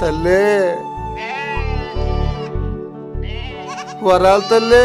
తల్లే వరాలు తల్లే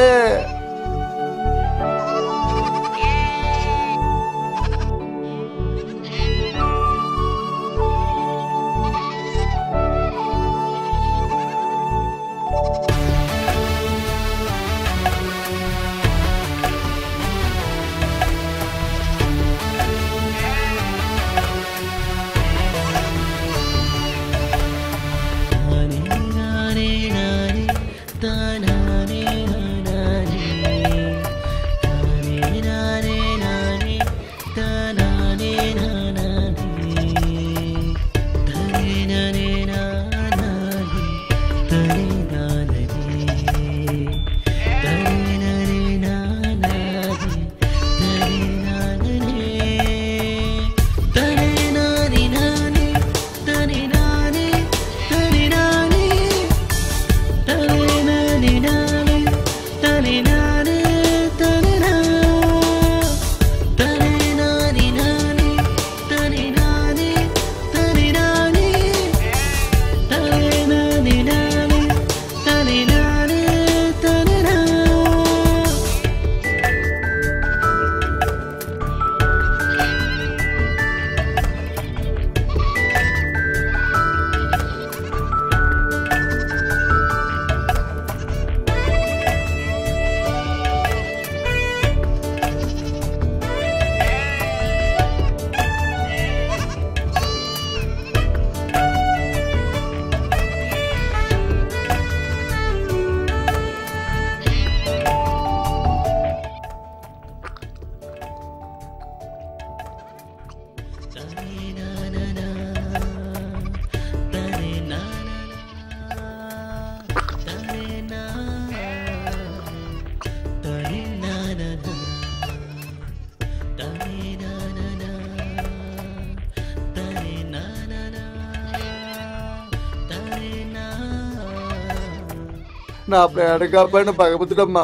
నా పేడ కాపాడిన భగవంతుడమ్మా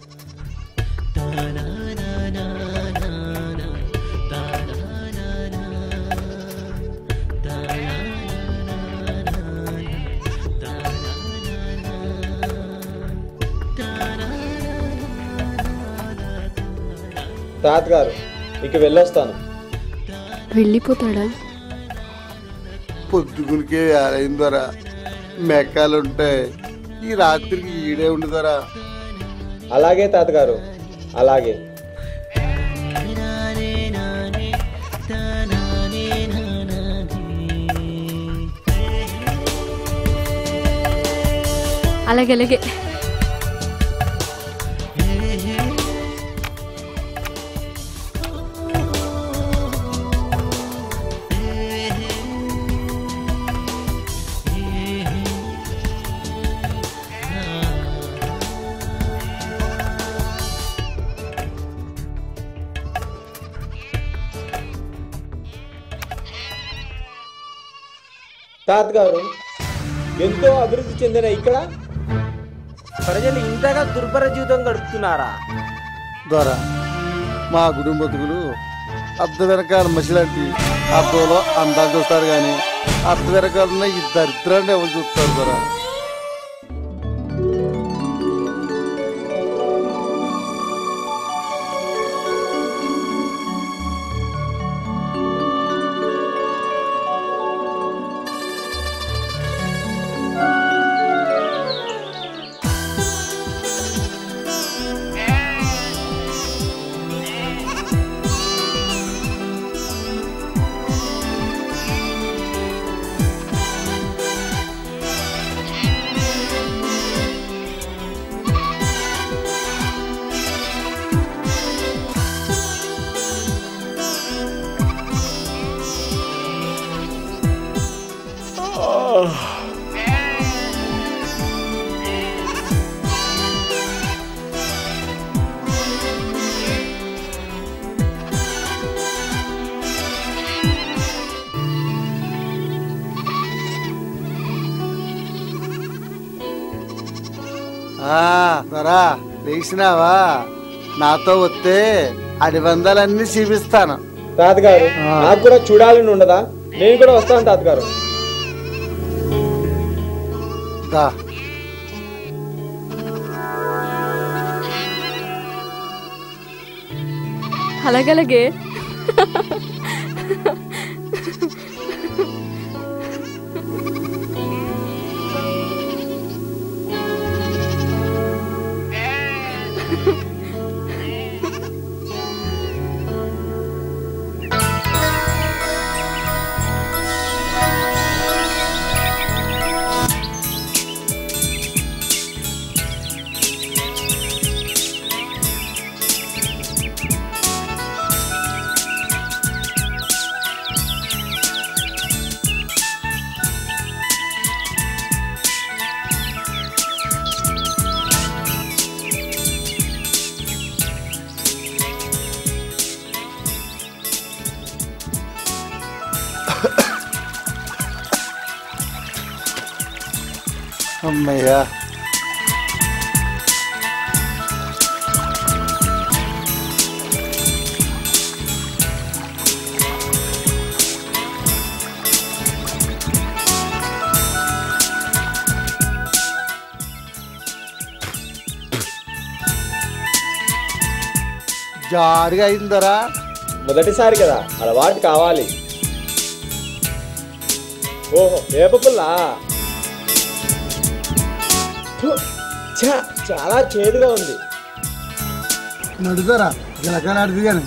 తాతగారు ఇక వెళ్ళొస్తాను వెళ్ళిపోతాడా పొద్దుగులకే వేరైన ద్వారా మెక్కాలుంటాయి ఈ రాత్రికి ఈడే ఉండదరా అలాగే తాతగారు అలాగే అలాగే అలాగే తాతగారు ఎంతో అభివృద్ధి చెందిన ఇక్కడ ప్రజలు ఇంతగా దుర్భర జీవితం గడుపుతున్నారా ద్వారా మా కుటుంబ బతుకులు అర్ధ వెనకాల మసిలాంటి అర్థంలో అందాలు చూస్తారు కానీ అర్ధ వెనకాలన్న ఈ దరిద్రాన్ని ఎవరు చూస్తారు ద్వారా ఆ, దొరా లేచినావా నాతో వస్తే అడివందలన్నీ చూపిస్తాను తాతగారు నాకు కూడా చూడాలని ఉండదా నేను కూడా వస్తాను తాతగారు దా అలాగలాగే అమ్మయ్యా జారిగా అయిందరా మొదటిసారి కదా అలవాటు కావాలి ఓహో వేప పుల్ల ఫు, ఛ, చాలా చేదుగా ఉంది నడుదరా గిలకలాడిది కానీ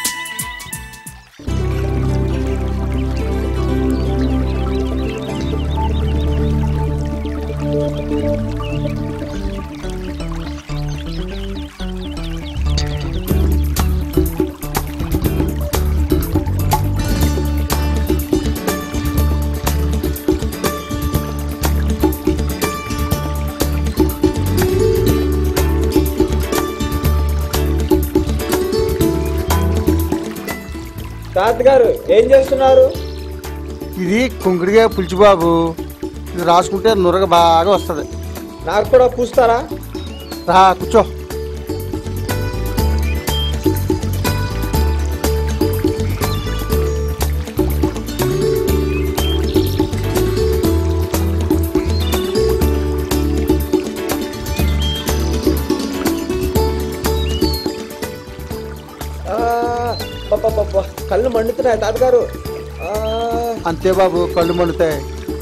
తాతగారు ఏం చేస్తున్నారు ఇది కుంకుడిగా పులిచిబాబు ఇది రాసుకుంటే నురగ బాగా వస్తుంది నాకు కూడా పూస్తారా రా కూర్చో ఆ, పప్పపప్ప, కళ్ళు మండుతున్నాయి తాతగారు ఆ, అంతే బాబు కళ్ళు మండుతాయి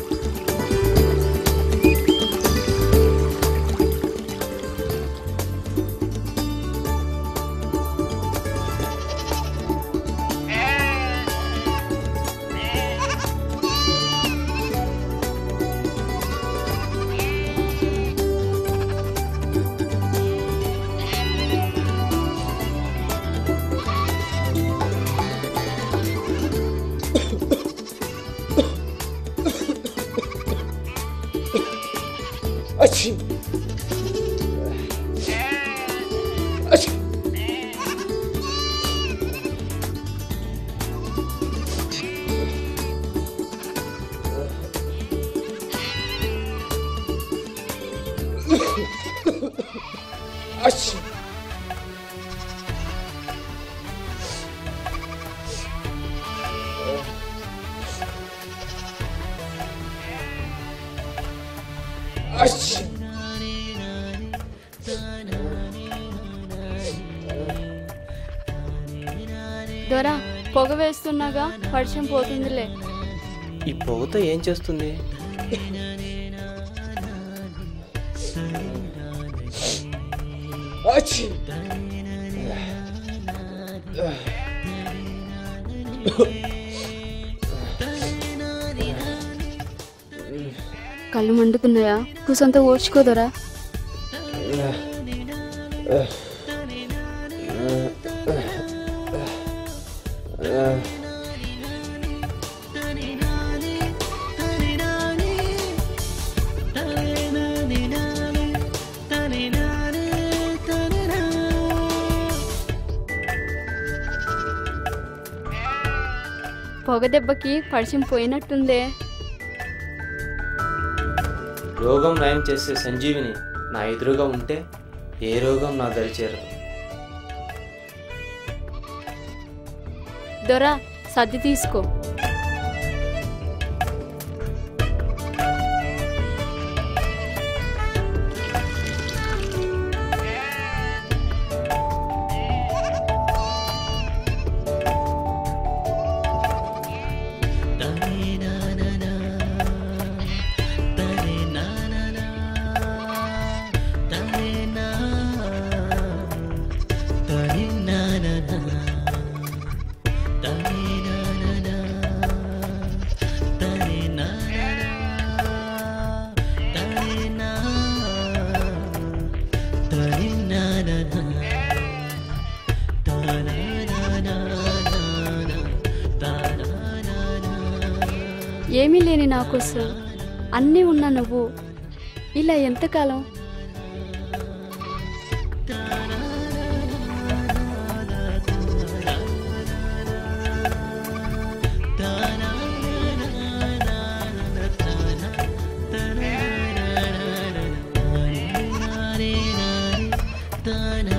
అచ్చి. అచ్చి. అచ్చి. అచ్చి. దొరా పొగ వేస్తున్నాగా వర్షం పోతుందిలే ఈ పొగతో ఏం చేస్తుంది అచ్చి. కళ్ళు మండుతున్నాయా కూసంతా ఓడ్చుకోదరా పొగ దెబ్బకి పరిచయం పోయినట్టుందే రోగం నయం చేసే సంజీవిని నా ఎదురుగా ఉంటే ఏ రోగం నా దరి చేరదు దొరా సర్ది తీసుకో ఏమీ లేని నా కోసం అన్నీ ఉన్న నువ్వు ఇలా ఎంతకాలం తాన